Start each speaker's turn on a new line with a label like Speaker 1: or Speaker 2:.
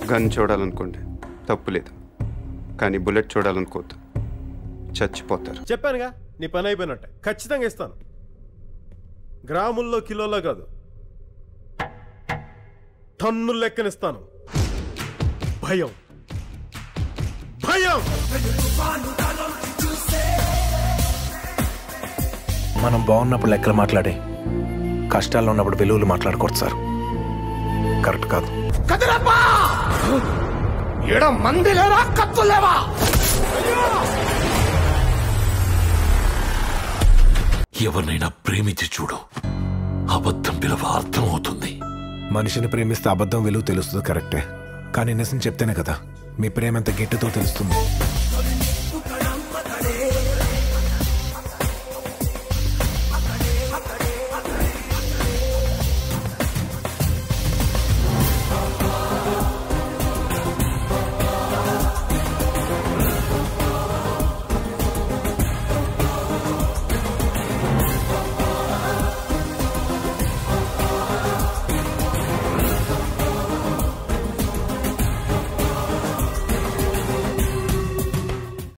Speaker 1: gun చూడాలనుకోండి తప్పు లేదు కానీ బుల్లెట్ చూడాలనుకోవద్దు చచ్చిపోతారు
Speaker 2: చెప్పానుగా నీ పని అయిపోయినట్టే ఖచ్చితంగా ఇస్తాను గ్రాముల్లో కిలోలో కాదు టన్నుల లెక్కనిస్తాను భయం భయం
Speaker 3: మనం బాగున్నప్పుడు లెక్కలు మాట్లాడే కష్టాల్లో ఉన్నప్పుడు విలువలు మాట్లాడకూడదు సార్ కరెక్ట్ కాదు
Speaker 4: కదిరప్పా ఈడ మంది లేరా కత్తులు లేవా
Speaker 5: ఎవరినైనా ప్రేమించి చూడు అబద్ధం విలువ అర్థమవుతుంది
Speaker 3: మనిషిని ప్రేమిస్తే అబద్ధం విలువ తెలుస్తుంది కరెక్టే కానీ నిజం చెప్తేనే కదా మీ ప్రేమ ఎంత గట్టితో తెలుస్తుంది